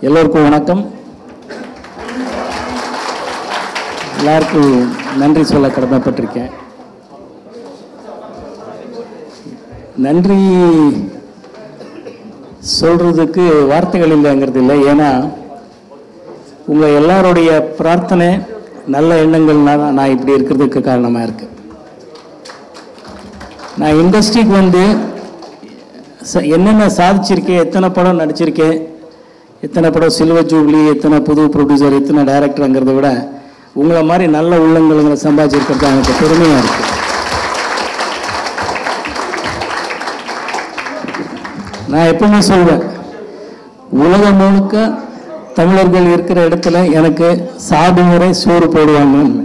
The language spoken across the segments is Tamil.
எல்லோருக்கும் வணக்கம் எல்லாருக்கும் நன்றி சொல்ல கடமைப்பட்டிருக்கேன் நன்றி சொல்றதுக்கு வார்த்தைகள் இல்லைங்கிறது இல்லை ஏன்னா உங்கள் எல்லாருடைய பிரார்த்தனை நல்ல எண்ணங்கள்னால தான் நான் இப்படி இருக்கிறதுக்கு காரணமாக இருக்கு நான் இண்டஸ்ட்ரிக்கு வந்து ச- என்னென்ன சாதிச்சிருக்கேன் எத்தனை படம் நடிச்சிருக்கேன் எத்தனை படம் சில்வர் ஜூப்ளி எத்தனை புது ப்ரொடியூசர் எத்தனை டைரக்டருங்கிறத விட உங்களை மாதிரி நல்ல உள்ளங்களை சம்பாதிச்சிருக்கிறது தான் எனக்கு பெருமையாக இருக்கு நான் எப்பவுமே சொல்வேன் உலகம் முழுக்க தமிழர்கள் இருக்கிற இடத்துல எனக்கு சாது முறை சோறு போடுவாங்கன்னு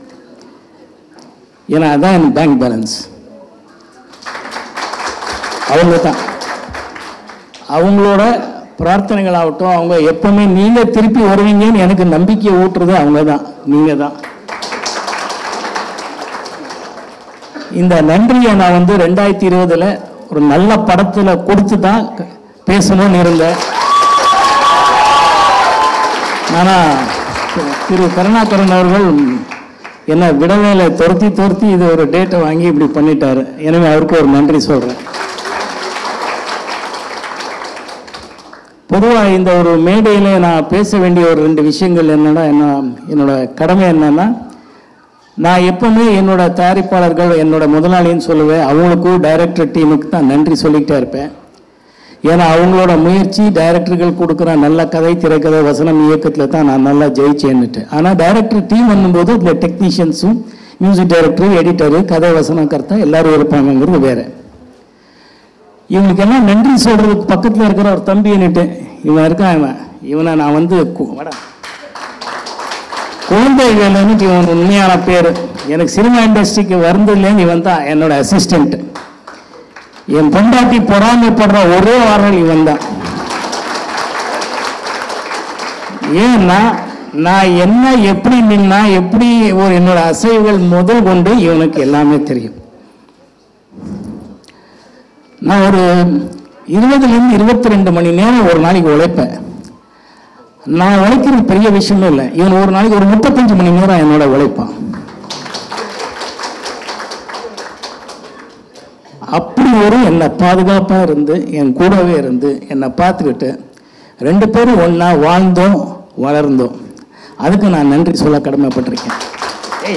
ஏன்னா அதான் என் பேங்க் பேலன்ஸ் அவங்க தான் அவங்களோட பிரார்த்தனைகள் ஆகட்டும் அவங்க எப்பவுமே நீங்க திருப்பி வருவீங்கன்னு எனக்கு நம்பிக்கையை ஊட்டுறது அவங்க தான் நீங்க தான் இந்த நன்றியை நான் வந்து ரெண்டாயிரத்தி இருபதுல ஒரு நல்ல படத்துல கொடுத்து தான் க- பேசணும்னு இருந்தேன் ஆனா திரு- திரு கருணாகரன் அவர்கள் என்ன விடவேல துரத்தி துரத்தி இது ஒரு டேட்டை வாங்கி இப்படி பண்ணிட்டாரு எனவே அவருக்கு ஒரு நன்றி சொல்றேன் பொதுவாக இந்த ஒரு மேடையில் நான் பேச வேண்டிய ஒரு ரெண்டு விஷயங்கள் என்னன்னா என்ன என்னோட கடமை என்னன்னா நான் எப்பவுமே என்னோட தயாரிப்பாளர்கள் என்னோட முதலாளின்னு சொல்லுவேன் அவங்களுக்கும் டைரக்டர் டீமுக்கு தான் நன்றி சொல்லிக்கிட்டே இருப்பேன் ஏன்னா அவங்களோட முயற்சி டைரக்டர்கள் கொடுக்குற நல்ல கதை திரைக்கதை வசனம் இயக்கத்தில் தான் நான் நல்லா ஜெயிச்சேன்னுட்டு ஆனால் டைரக்டர் டீம் பண்ணும்போது இந்த டெக்னீஷியன்ஸும் மியூசிக் டைரக்டர் எடிட்டரு கதை வசனம் கர்த்தா எல்லாரும் இருப்பாங்கங்கிறது வேற இவனுக்கு எல்லாம் நன்றி சொல்றதுக்கு பக்கத்துல இருக்கிற ஒரு தம்பி என்னட்டு இவன் இருக்கான் இவன் இவனை நான் வந்து கு- வாடா. குழந்தை வேலைன்னு இவன் உண்மையான பேர் எனக்கு சினிமா இண்டஸ்ட்ரிக்கு வருந்ததுலேருந்து இவன் தான் என்னோட அசிஸ்டன்ட் என் பொண்டாட்டி பொறாமைப்படுற ஒரே வாரம் இவன் தான் ஏன்னா நான் என்ன எப்படி நின்னா எப்படி ஒரு என்னோட அசைவுகள் முதல் கொண்டு இவனுக்கு எல்லாமே தெரியும் நான் ஒரு இருபதுலேருந்து இருபத்தி ரெண்டு மணி நேரம் ஒரு நாளைக்கு உழைப்பேன் நான் உழைக்கிறது பெரிய விஷயமே இல்லை இவன் ஒரு நாளைக்கு ஒரு முப்பத்தஞ்சு மணி நேரம் என்னோட உழைப்பான் அப்படி ஒரு என்னை பாதுகாப்பாக இருந்து என் கூடவே இருந்து என்னை பார்த்துக்கிட்டு ரெண்டு பேரும் ஒன்றா வாழ்ந்தோம் வளர்ந்தோம் அதுக்கு நான் நன்றி சொல்ல கடமைப்பட்டிருக்கேன் ஏய்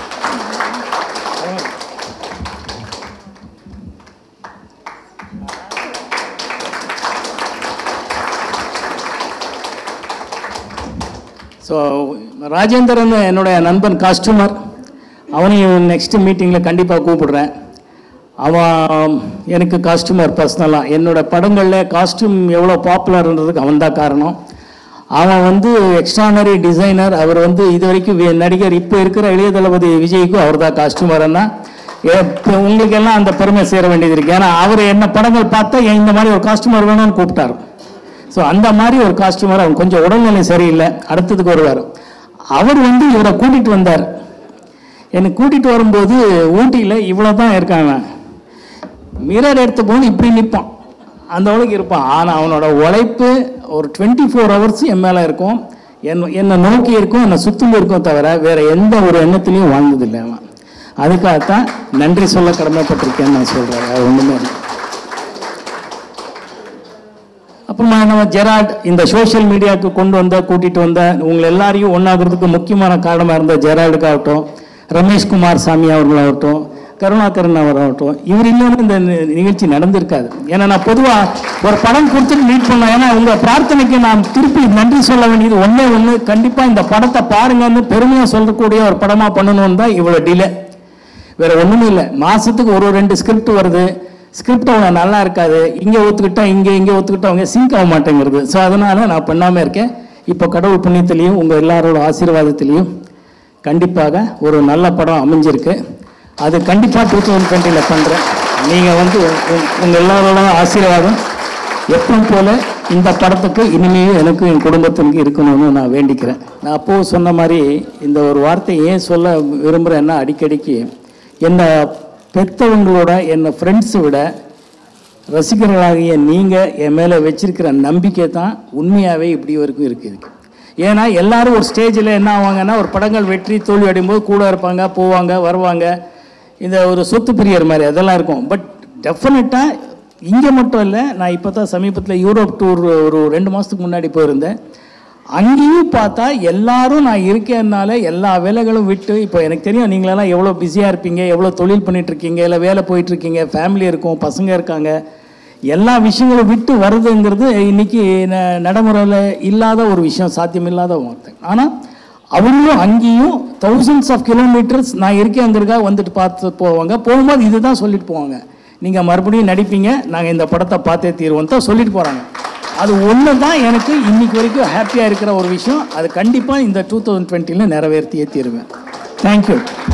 ஸோ ராஜேந்திரன் என்னுடைய நண்பன் காஸ்டமர் அவனையும் நெக்ஸ்ட் மீட்டிங்கில் கண்டிப்பாக கூப்பிடுறேன் அவன் எனக்கு காஸ்டியூமர் பர்சனலாக என்னோட படங்களில் காஸ்டியூம் எவ்வளோ பாப்புலர்ன்றதுக்கு அவன் தான் காரணம் அவன் வந்து எக்ஸ்ட்ரானரி டிசைனர் அவர் வந்து இது வரைக்கும் வி- நடிகர் இப்போ இருக்கிற இளைய தளபதி விஜய்க்கும் அவர் தான் காஸ்டியூமர்னா உங்களுக்கு எல்லாம் அந்த பெருமை சேர வேண்டியது இருக்கு ஏன்னா அவர் என்ன படங்கள் பார்த்தா "ஏன் இந்த மாதிரி ஒரு காஸ்டியூமர் வேணும்னு கூப்பிட்டாரு ஸோ அந்த மாதிரி ஒரு காஸ்டியூமர் அவன் கொஞ்சம் உடல்நிலை சரியில்லை அடுத்ததுக்கு வருவார் அவர் வந்து இவரை கூட்டிட்டு வந்தார் என்னை கூட்டிட்டு வரும்போது ஊட்டியில் இவ்வளோ தான் இருக்காங்க மிரர் எடுத்த போது இப்படி நிற்பான் அந்த அளவுக்கு இருப்பான் ஆனால் அவனோட உழைப்பு ஒரு டுவெண்ட்டி ஃபோர் ஹவர்ஸ் என் மேலே இருக்கும் என் என்னை நோக்கி இருக்கும் என்னை சுற்றும் இருக்கும் தவிர வேற எந்த ஒரு எண்ணத்துலையும் வாழ்ந்ததில்லை அவன் அதுக்காகத்தான் நன்றி சொல்ல கடமைப்பட்டிருக்கேன்னு நான் சொல்கிறேன் அது ஒன்றுமே இல்லை அப்புறமா நம்ம ஜெராட் இந்த சோஷியல் மீடியாவுக்கு கொண்டு வந்த கூட்டிட்டு வந்த உங்களை எல்லாரையும் ஒன்றாகிறதுக்கு முக்கியமான காரணமாக இருந்த ஜெரால்டுக்காகட்டும் ரமேஷ்குமார் சாமி அவர்களாகட்டும் கருணாகரன் அவராகட்டும் இவர் இல்லாமல் இந்த நி- நிகழ்ச்சி நடந்திருக்காது ஏன்னா நான் பொதுவாக ஒரு படம் கொடுத்துட்டு மீட் பண்ணேன் ஏன்னா உங்கள் பிரார்த்தனைக்கு நான் திருப்பி நன்றி சொல்ல வேண்டியது ஒன்றே ஒன்று கண்டிப்பாக இந்த படத்தை பாருங்கன்னு பெருமையாக சொல்லக்கூடிய ஒரு படமாக பண்ணணும்னு தான் இவ்வளோ டிலே வேற ஒண்ணுமே இல்லை மாசத்துக்கு ஒரு ரெண்டு ஸ்கிரிப்ட் வருது ஸ்கிரிப்ட் அவங்க நல்லா இருக்காது இங்கே ஒத்துக்கிட்டா இங்கே இங்கே ஒத்துக்கிட்டா அவங்க சிங்க் ஆக மாட்டேங்கிறது ஸோ அதனால நான் பண்ணாமல் இருக்கேன் இப்போ கடவுள் புண்ணியத்திலையும் உங்கள் எல்லாரோட ஆசீர்வாதத்திலையும் கண்டிப்பாக ஒரு நல்ல படம் அமைஞ்சிருக்கு அது கண்டிப்பாக டூ தௌசண்ட் டுவெண்ட்டியில் பண்ணுறேன் நீங்கள் வந்து உங்கள் எல்லாரோட ஆசீர்வாதம் எப்பவும் போல இந்த படத்துக்கு இனிமேல் எனக்கு என் குடும்பத்திற்கு இருக்கணும்னு நான் வேண்டிக்கிறேன் நான் அப்போது சொன்ன மாதிரி இந்த ஒரு வார்த்தை ஏன் சொல்ல விரும்புகிறேன்னா அடிக்கடிக்கு என்னை பெத்தவங்களோட என்னை ஃப்ரெண்ட்ஸை விட ரசிகர்களாகிய நீங்கள் என் மேலே வச்சிருக்கிற நம்பிக்கை தான் உண்மையாகவே இப்படி வரைக்கும் இருக்குது ஏன்னா எல்லாரும் ஒரு ஸ்டேஜில் என்ன ஆவாங்கன்னா ஒரு படங்கள் வெற்றி தோல்வி அடையும்போது கூட இருப்பாங்க போவாங்க வருவாங்க இந்த ஒரு சொத்து பிரியர் மாதிரி அதெல்லாம் இருக்கும் பட் டெஃபினட்டாக இங்கே மட்டும் இல்லை நான் இப்போ தான் சமீபத்தில் யூரோப் டூர் ஒரு ரெண்டு மாதத்துக்கு முன்னாடி போயிருந்தேன் அங்கேயும் பார்த்தா எல்லாரும் நான் இருக்கேன்னால எல்லா வேலைகளும் விட்டு இப்போ எனக்கு தெரியும் நீங்களெல்லாம் எவ்வளோ பிஸியாக இருப்பீங்க எவ்வளோ தொழில் பண்ணிட்டு இருக்கீங்க இல்லை வேலை போயிட்டு இருக்கீங்க ஃபேமிலி இருக்கும் பசங்க இருக்காங்க எல்லா விஷயங்களும் விட்டு வருதுங்கிறது இன்னைக்கு ந- நடைமுறையில் இல்லாத ஒரு விஷயம் சாத்தியமில்லாத வார்த்தை ஆனால் அவங்களும் அங்கேயும் தௌசண்ட்ஸ் ஆஃப் கிலோமீட்டர்ஸ் நான் இருக்கேங்கிறதுக்காக வந்துட்டு பார்த்து போவாங்க போகும்போது இதுதான் சொல்லிட்டு போவாங்க நீங்கள் மறுபடியும் நடிப்பீங்க நாங்கள் இந்த படத்தை பார்த்தே தீருவோம் தான் சொல்லிட்டு போகிறாங்க அது ஒன்று தான் எனக்கு இன்னைக்கு வரைக்கும் ஹாப்பியாக இருக்கிற ஒரு விஷயம் அது கண்டிப்பாக இந்த டூ தௌசண்ட் டுவெண்ட்டியில் நிறைவேற்றியே தீருவேன் தேங்க்யூ